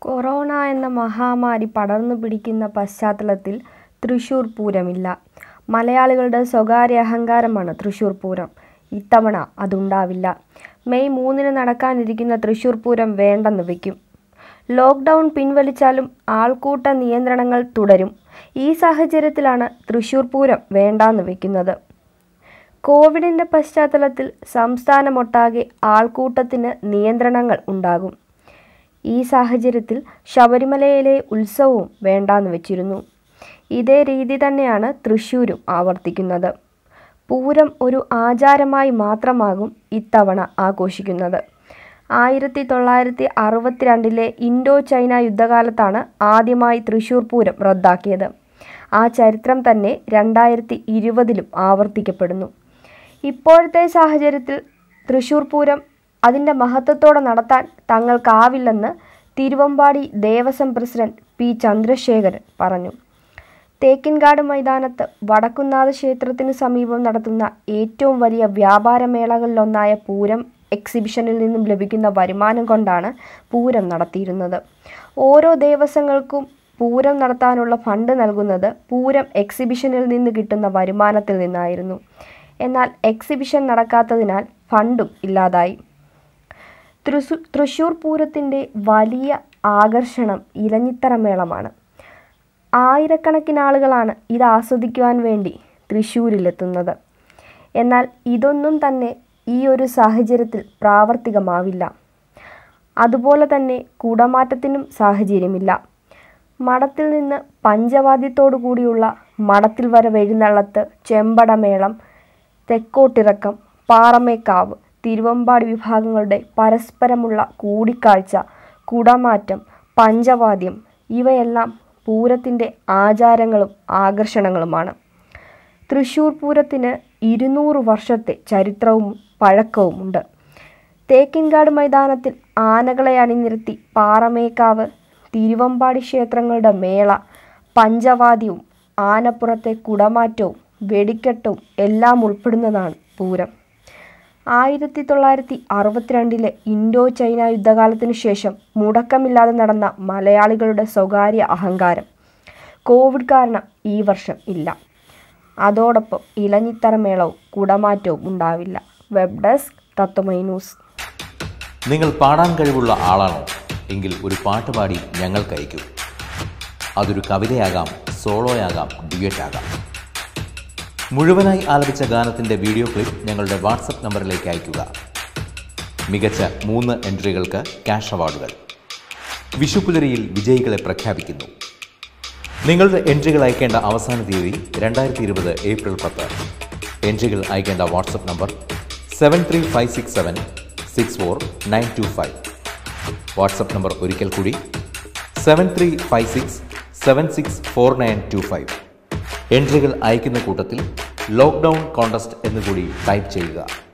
Corona എന്ന മഹാമാരി പടർന്നു പിടിക്കുന്ന പശ്ചാത്തലത്തിൽ തൃശൂർ പൂരമില്ല. മലയാളികളുടെ സ്വകാര്യ അഹങ്കാരമാണ് തൃശൂർ പൂരം. ഇത്തവണ അതുണ്ടാവില്ല. മെയ് മൂന്നിന് നടക്കാനിരിക്കുന്ന തൃശൂർ പൂരം വേണ്ടെന്ന് വെക്കും. ലോക്ഡൗൺ പിൻവലിച്ചാലും ആൾക്കൂട്ട നിയന്ത്രണങ്ങൾ തുടരും. ഈ സാഹചര്യത്തിലാണ് തൃശൂർ പൂരം വേണ്ടാന്ന് വെക്കുന്നത്. കോവിഡിന്റെ പശ്ചാത്തലത്തിൽ സംസ്ഥാനമൊട്ടാകെ ആൾക്കൂട്ടത്തിന് നിയന്ത്രണങ്ങൾ ഉണ്ടാകും. ഈ സാഹചര്യത്തിൽ ശബരിമലയിലെ ഉത്സവവും വേണ്ടാന്ന് വെച്ചിരുന്നു. ഇതേ രീതി തന്നെയാണ് തൃശൂരും ആവർത്തിക്കുന്നത്. പൂരം ഒരു ആചാരമായി മാത്രമാകും ഇത്തവണ ആഘോഷിക്കുന്നത്. ആയിരത്തി തൊള്ളായിരത്തി അറുപത്തിരണ്ടിലെ ഇൻഡോ ചൈന യുദ്ധകാലത്താണ് ആദ്യമായി തൃശൂർ പൂരം റദ്ദാക്കിയത്. ആ ചരിത്രം തന്നെ രണ്ടായിരത്തി ഇരുപതിലും ആവർത്തിക്കപ്പെടുന്നു. ഇപ്പോഴത്തെ സാഹചര്യത്തിൽ തൃശൂർ പൂരം അതിന്റെ മഹത്വത്തോടെ നടത്താൻ തങ്ങൾക്കാവില്ലെന്ന് തിരുവമ്പാടി ദേവസ്വം പ്രസിഡന്റ് പി. ചന്ദ്രശേഖരൻ പറഞ്ഞു. തേക്കിൻകാട് മൈതാനത്ത് വടക്കുംനാഥ ക്ഷേത്രത്തിനു സമീപം നടത്തുന്ന ഏറ്റവും വലിയ വ്യാപാര മേളകളിലൊന്നായ പൂരം എക്സിബിഷനിൽ നിന്നും ലഭിക്കുന്ന വരുമാനം കൊണ്ടാണ് പൂരം നടത്തിയിരുന്നത്. ഓരോ ദേവസ്വങ്ങൾക്കും പൂരം നടത്താനുള്ള ഫണ്ട് നൽകുന്നത് പൂരം എക്സിബിഷനിൽ നിന്ന് കിട്ടുന്ന വരുമാനത്തിൽ നിന്നായിരുന്നു. എന്നാൽ എക്സിബിഷൻ നടക്കാത്തതിനാൽ ഫണ്ടും ഇല്ലാതായി. തൃശൂർ പൂരത്തിന്റെ വലിയ ആകർഷണം ഇലഞ്ഞിത്തറ മേളമാണ്. ആയിരക്കണക്കിനാളുകളാണ് ഇതാസ്വദിക്കുവാൻ വേണ്ടി തൃശൂരിലെത്തുന്നത്. എന്നാൽ ഇതൊന്നും തന്നെ ഈയൊരു സാഹചര്യത്തിൽ പ്രാവർത്തികമാവില്ല. അതുപോലെ തന്നെ കുടമാറ്റത്തിനും സാഹചര്യമില്ല. മഠത്തിൽ നിന്ന് പഞ്ചവാദ്യത്തോടുകൂടിയുള്ള മഠത്തിൽ വരവ് എഴുന്നള്ളത്ത്, ചെമ്പടമേളം, തെക്കോട്ടിറക്കം, പാറമേക്കാവ്, തിരുവമ്പാടി വിഭാഗങ്ങളുടെ പരസ്പരമുള്ള കൂടിക്കാഴ്ച, കുടമാറ്റം, പഞ്ചവാദ്യം ഇവയെല്ലാം പൂരത്തിന്റെ ആചാരങ്ങളും ആകർഷണങ്ങളുമാണ്. തൃശൂർ പൂരത്തിന് ഇരുനൂറ് വർഷത്തെ ചരിത്രവും പഴക്കവുമുണ്ട്. തേക്കിൻകാട് മൈതാനത്തിൽ ആനകളെ അണിനിരത്തി പാറമേക്കാവ്, തിരുവമ്പാടി ക്ഷേത്രങ്ങളുടെ മേള, പഞ്ചവാദ്യവും ആനപ്പുറത്തെ കുടമാറ്റവും വെടിക്കെട്ടും എല്ലാമുൾപ്പെടുന്നതാണ് പൂരം. ആയിരത്തി തൊള്ളായിരത്തി അറുപത്തിരണ്ടിലെ ഇൻഡോ ചൈന യുദ്ധകാലത്തിനു ശേഷം മുടക്കമില്ലാതെ നടന്ന മലയാളികളുടെ സ്വകാര്യ അഹങ്കാരം. കോവിഡ് കാരണം ഈ വർഷം ഇല്ല. അതോടൊപ്പം ഇലഞ്ഞിത്തറ മേളവും കുടമാറ്റവും ഉണ്ടാവില്ല. Web desk Tattwamayi news. നിങ്ങൾ പാടാൻ കഴിവുള്ള ആളാണോ? എങ്കിൽ ഒരു പാട്ട് പാടി ഞങ്ങൾക്കയക്കൂ. അതൊരു കവിതയാകാം, സോളോയാകാം, ഡ്യുയറ്റാകാം. മുഴുവനായി ആലപിച്ച ഗാനത്തിന്റെ വീഡിയോ ക്ലിപ്പ് ഞങ്ങളുടെ വാട്സ്ആപ്പ് നമ്പറിലേക്ക് അയയ്ക്കുക. മികച്ച മൂന്ന് എൻട്രികൾക്ക് ക്യാഷ് അവാർഡുകൾ. വിഷുപ്പുലരിയിൽ വിജയികളെ പ്രഖ്യാപിക്കുന്നു. നിങ്ങളുടെ എൻട്രികൾ അയക്കേണ്ട അവസാന തീയതി രണ്ടായിരത്തി ഇരുപത് ഏപ്രിൽ പത്ത്. എൻട്രികൾ അയക്കേണ്ട WhatsApp number seven three five six seven six four nine two five. WhatsApp number ഒരിക്കൽ കൂടി seven three five six seven six four nine two five. എൻട്രികൾ അയക്കുന്ന കൂട്ടത്തിൽ ലോക്ഡൗൺ കോൺടെസ്റ്റ് എന്നുകൂടി ടൈപ്പ് ചെയ്യുക.